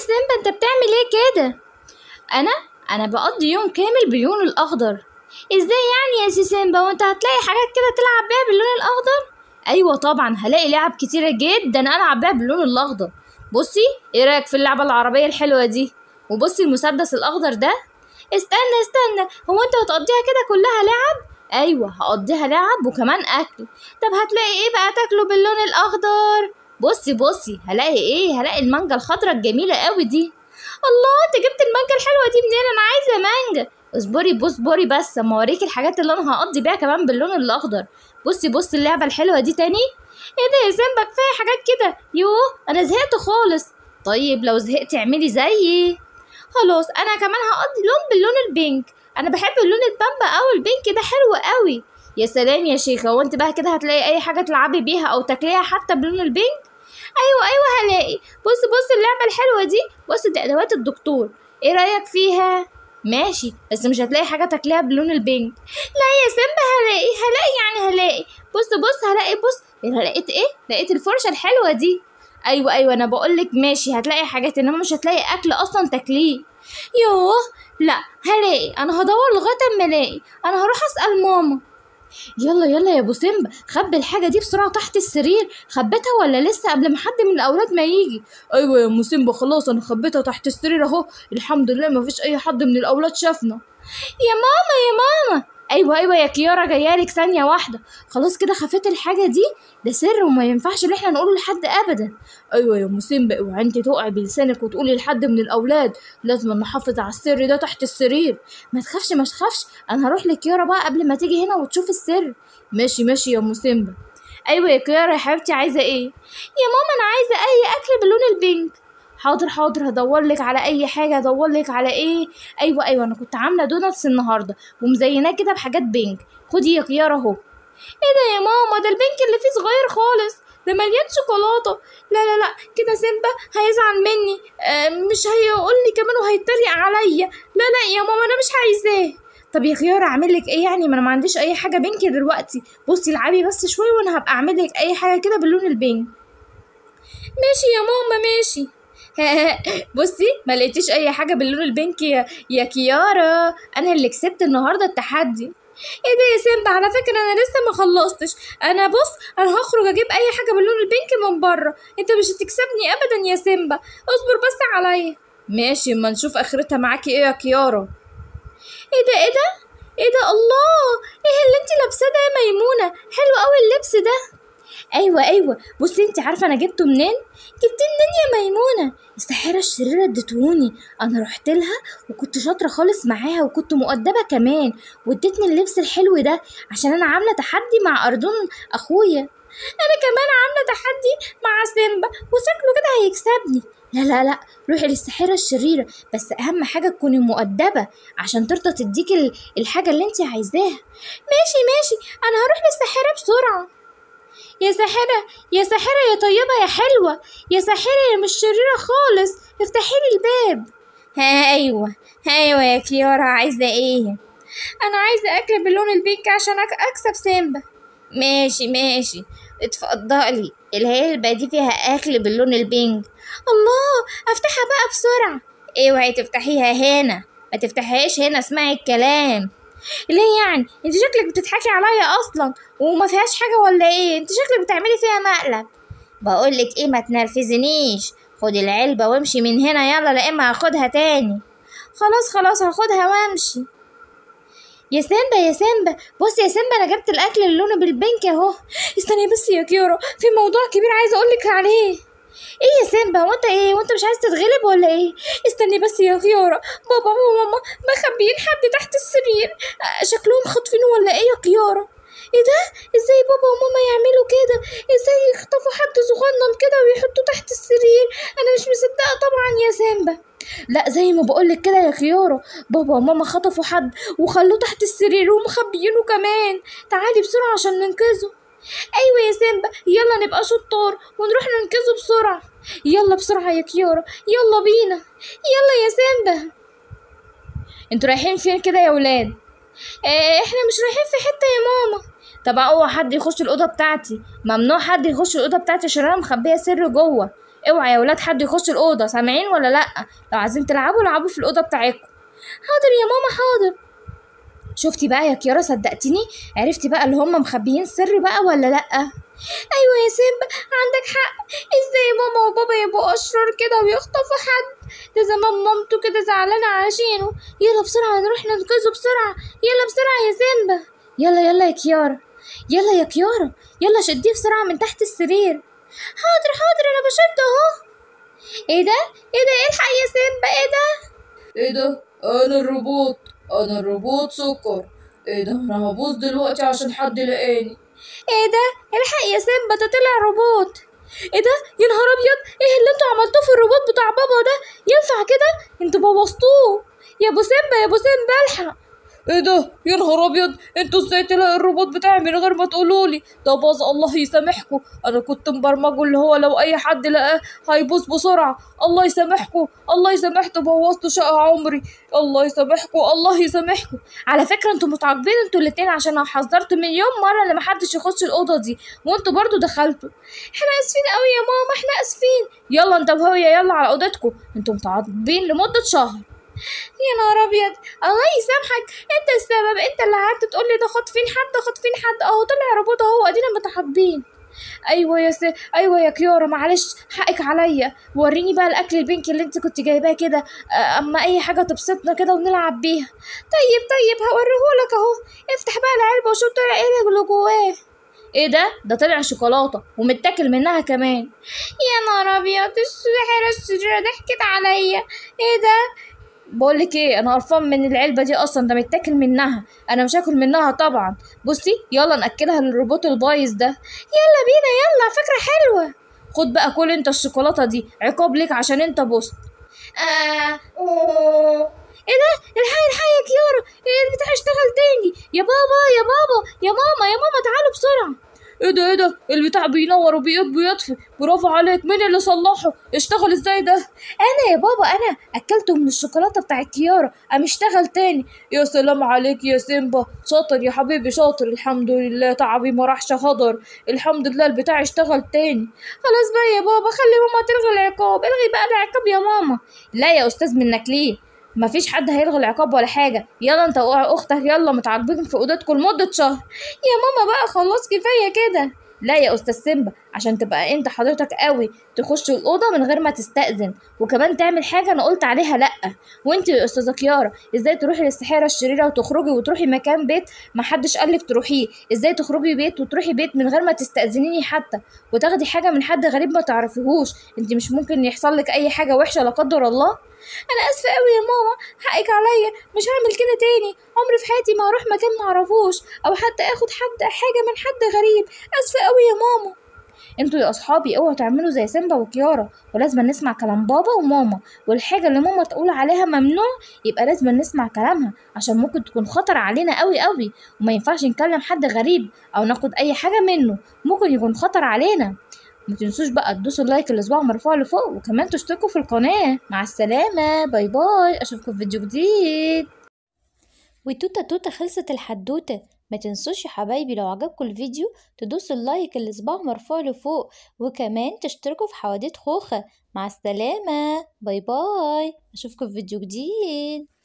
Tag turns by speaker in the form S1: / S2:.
S1: سيمبا انت بتعمل ايه كده انا انا بقضي يوم كامل باللون الاخضر ازاي يعني يا سي سيمبا وانت هتلاقي حاجات كده تلعب بيها باللون الاخضر ايوه طبعا هلاقي لعب كتيره جدا العب بيها باللون الاخضر بصي ايه رايك في اللعبه العربيه الحلوه دي وبصي المسدس الاخضر ده استنى استنى هو انت هتقضيها كده كلها لعب ايوه هقضيها لعب وكمان اكل طب هتلاقي ايه بقى تاكله باللون الاخضر بصي بصي هلاقي ايه هلاقي المانجا الخضراء الجميله قوي دي الله انت جبت المانجا الحلوه دي منين انا عايزه مانجا اصبري بص اصبري بس اما اوريكي الحاجات اللي انا هقضي بيها كمان باللون الاخضر بصي بصي اللعبه الحلوه دي تاني ايه ده يا سيمبا كفايه حاجات كده يوه انا زهقت خالص طيب لو زهقتي اعملي زيي خلاص انا كمان هقضي لون باللون البينك انا بحب اللون البامبا او البينك ده حلو قوي يا سلام يا شيخه وانت بقى كده هتلاقي اي حاجه تلعبي بيها او تاكليها حتى بلون البينك ايوه ايوه هلاقي بص بص اللعبه الحلوه دي بص دي ادوات الدكتور ايه رايك فيها ماشي بس مش هتلاقي حاجه تاكليها بلون البينك لا يا سيمبا هلاقي هلاقي يعني هلاقي بص بص هلاقي بص ايه لقيت ايه لقيت الفرشه الحلوه دي ايوه ايوه انا بقولك ماشي هتلاقي حاجات انما مش هتلاقي اكل اصلا تاكليه يوه لا هلاقي انا هدور لغايه اما الاقي انا هروح اسال ماما يلا يلا يا ابو سيمبا خبي الحاجه دي بسرعه تحت السرير خبيتها ولا لسه قبل ما حد من الاولاد ما يجي ايوه يا ام سيمبا خلاص انا خبيتها تحت السرير اهو الحمد لله ما فيش اي حد من الاولاد شافنا يا ماما يا ماما ايوه ايوه يا كيارا جايالك ثانيه واحده خلاص كده خفيت الحاجه دي ده سر وما ينفعش ان احنا نقوله لحد ابدا ايوه يا ام سيمبا اوعي انت تقعي بلسانك وتقولي لحد من الاولاد لازم نحافظ على السر ده تحت السرير ما تخافش ما تخافش انا هروح لكيارا بقى قبل ما تيجي هنا وتشوف السر ماشي ماشي يا ام سيمبا ايوه يا كيارا يا حبيبتي عايزه ايه يا ماما انا عايزه اي اكل باللون البينك حاضر حاضر هدور لك على اي حاجه هدور لك على ايه ايوه ايوه انا كنت عامله دوناتس النهارده ومزيناه كده بحاجات بينك خدي يا كيارا اهو ايه ده يا ماما ده البينك اللي فيه صغير خالص ده مليان شوكولاته لا لا لا كده سيمبا هيزعل مني آه مش هيقول لي كمان وهيتريق عليا لا لا يا ماما انا مش عايزاه طب يا خيارة اعمل لك ايه يعني ما انا ما عنديش اي حاجه بينك دلوقتي بصي العبي بس شويه وانا هبقى اعمل لك اي حاجه كده باللون البينك ماشي يا ماما ماشي بصي ما لقيتيش اي حاجه باللون البينك يا يا كيارا انا اللي كسبت النهارده التحدي ايه ده يا سيمبا على فكره انا لسه ما خلصتش انا بص انا هخرج اجيب اي حاجه باللون البينك من بره انت مش هتكسبني ابدا يا سيمبا اصبر بس عليا ماشي اما نشوف اخرتها معاكي ايه يا كيارا ايه ده ايه ده ايه ده الله ايه اللي انت لابساه ده يا ميمونه حلو قوي اللبس ده ايوه ايوه بصي انت عارفه انا جبته منين جبتيه منين يا ميمونه الساحره الشريره اديتهوني انا رحت لها وكنت شاطره خالص معاها وكنت مؤدبه كمان وادتني اللبس الحلو ده عشان انا عامله تحدي مع اردون اخويا انا كمان عامله تحدي مع سيمبا وشكله كده هيكسبني لا لا لا روحي للساحرة الشريرة بس أهم حاجة تكوني مؤدبة عشان ترضى تديكي ال- الحاجة اللي انت عايزاها ماشي ماشي أنا هروح للساحرة بسرعة يا ساحرة يا ساحرة يا طيبة يا حلوة يا ساحرة يا مش شريرة خالص افتحي لي الباب ها أيوة ايوه يا كيارا عايزة ايه أنا عايزة أكل باللون البينك عشان أك- أكسب سيمبا ماشي ماشي اتفضلي العلبة دي فيها أكل باللون البينك الله افتحها بقى بسرعة اوعي تفتحيها هنا ما تفتحيهاش هنا اسمعي الكلام ليه يعني انت شكلك بتضحكي عليا اصلا وما فيهاش حاجه ولا ايه انت شكلك بتعملي فيها مقلب بقولك ايه ما تنرفزنيش خدي العلبه وامشي من هنا يلا لا اما هاخدها تاني خلاص خلاص هاخدها وامشي يا سيمبا يا سيمبا بص يا سيمبا انا جبت الاكل اللي لونه بالبنك اهو استني بس يا كيورا في موضوع كبير عايزه اقولك عليه ايه يا سيمبا وانت ايه وانت مش عايز تتغلب ولا ايه استني بس يا كيارا بابا وماما مخبيين حد تحت السرير آه، شكلهم خاطفينه ولا ايه يا كيارا ايه ده ازاي بابا وماما يعملوا كده ازاي يخطفوا حد صغنن كده ويحطوه تحت السرير انا مش مصدقه طبعا يا سيمبا لا زي ما بقولك كده يا خيارة بابا وماما خطفوا حد وخلوه تحت السرير ومخبيينه كمان تعالي بسرعة عشان ننقذه ايوه يا سيمبا يلا نبقى شطار ونروح ننقذه بسرعة يلا بسرعة يا كيارا يلا بينا يلا يا سيمبا انتوا رايحين فين كده يا ولاد اه احنا مش رايحين في حتة يا ماما طب اوعى حد يخش الأوضة بتاعتي ممنوع حد يخش الأوضة بتاعتي عشان انا مخبية سر جوه اوعى يا ولاد حد يخش الاوضه سامعين ولا لا لو عايزين تلعبوا العبوا في الاوضه بتاعتكم حاضر يا ماما حاضر شفتي بقى يا كيارا صدقتيني عرفتي بقى اللي هم مخبيين سر بقى ولا لا ايوه يا سيمبا عندك حق ازاي ماما وبابا يبقوا اشرار كده ويخطفوا حد ده زمان مامته كده زعلانه عشانه يلا بسرعه نروح ننقذه بسرعه يلا بسرعه يا سيمبا يلا يلا يا كيارا يلا يا كيارا يلا شديه بسرعه من تحت السرير حاضر حاضر انا بشد اهو ايه ده ايه ده الحق يا سيمبا ايه ده
S2: ايه ده انا الروبوت انا الروبوت سكر ايه ده انا هبوظ دلوقتي عشان حد يلاقاني
S1: ايه ده الحق يا سيمبا ده طلع روبوت ايه ده يا نهار ابيض ايه اللي انتوا عملتوه في الروبوت بتاع بابا ده ينفع كده انتوا بوظتوه يا ابو سيمبا يا ابو سيمبا الحق
S2: ايه ده يا نهار ابيض انتوا ازاي تلاقي الروبوت بتاعي من غير ما تقولولي ده باظ الله يسامحكم انا كنت مبرمجه اللي هو لو اي حد لقاه هيبوظ بسرعه الله يسامحكم الله يسامحكم بوظتوا شقه عمري الله يسامحكم الله يسامحكم
S1: على فكره انتوا متعاقبين انتوا الاتنين عشان انا حذرت مليون مره ان محدش يخش الاوضه دي وانتوا برضو دخلتوا احنا اسفين قوي يا ماما احنا اسفين يلا انت وهي يلا على اوضتكم انتوا متعاقبين لمده شهر يا نهار ابيض الله يسامحك انت السبب انت اللي قعدت تقول لي ده خاطفين حد خاطفين حد اهو طلع روبوت اهو ادينا متحابين ايوه يا سي ايوه يا كيورا معلش حقك عليا وريني بقى الاكل البنك اللي انت كنت جايباه كده آه، اما اي حاجه تبسطنا كده ونلعب بيها طيب طيب هوريهولك اهو افتح بقى العلبه وشوف طلع ايه اللي جواه ايه ده ده طلع شوكولاته ومتاكل منها كمان يا نهار ابيض السحره الشريره ضحكت عليا ايه ده بقول لك ايه انا قرفان من العلبه دي اصلا ده متاكل منها انا مش هاكل منها طبعا بصي يلا ناكلها للروبوت البايظ ده يلا بينا يلا فكره حلوه خد بقى كل انت الشوكولاته دي عقاب ليك عشان انت بوست آه أوه. ايه ده الحقي الحقي يا كيارا إيه البتاع اشتغل تاني يا بابا يا بابا يا ماما يا ماما تعالوا بسرعه
S2: ايه ده ايه ده البتاع بينور وبيطفي بيطفي برافو عليك مين اللي صلحه اشتغل ازاي ده
S1: انا يا بابا انا اكلته من الشوكولاته بتاعت كيارا قام اشتغل تاني
S2: يا سلام عليك يا سيمبا شاطر يا حبيبي شاطر الحمد لله تعبي ما راحش هدر الحمد لله البتاع اشتغل تاني
S1: خلاص بقى يا بابا خلي ماما تلغي العقاب الغي بقى العقاب يا ماما لا يا استاذ منك ليه مفيش حد هيلغي العقاب ولا حاجه يلا انت واختك يلا متعاقبين في اوضتكم لمده شهر يا ماما بقى خلاص كفايه كده لا يا استاذ سيمبا عشان تبقى انت حضرتك قوي تخش الاوضه من غير ما تستاذن وكمان تعمل حاجه انا قلت عليها لا وانت يا استاذه كيارا ازاي تروحي للسحاره الشريره وتخرجي وتروحي مكان بيت ما حدش قالك تروحيه ازاي تخرجي بيت وتروحي بيت من غير ما تستاذنيني حتى وتاخدي حاجه من حد غريب ما تعرفيهوش انت مش ممكن يحصل لك اي حاجه وحشه لا قدر الله انا اسفه قوي يا ماما حقك عليا مش هعمل كده تاني عمري في حياتي ما اروح مكان معرفوش او حتى اخد حد حاجه من حد غريب اسفه قوي يا ماما انتوا يا اصحابي اوعوا تعملوا زي سيمبا وكيارا ولازم نسمع كلام بابا وماما والحاجه اللي ماما تقول عليها ممنوع يبقى لازم نسمع كلامها عشان ممكن تكون خطر علينا قوي قوي وما ينفعش نكلم حد غريب او ناخد اي حاجه منه ممكن يكون خطر علينا ما تنسوش بقى تدوسوا اللايك الاصبع مرفوع لفوق وكمان تشتركوا في القناه مع السلامه باي باي اشوفكم في فيديو جديد وتوته توته خلصت الحدوته ما تنسوش يا حبايبي لو عجبكم الفيديو تدوسوا اللايك الاصبع مرفوع لفوق وكمان تشتركوا في حواديت خوخة مع السلامة باي باي اشوفكم في فيديو جديد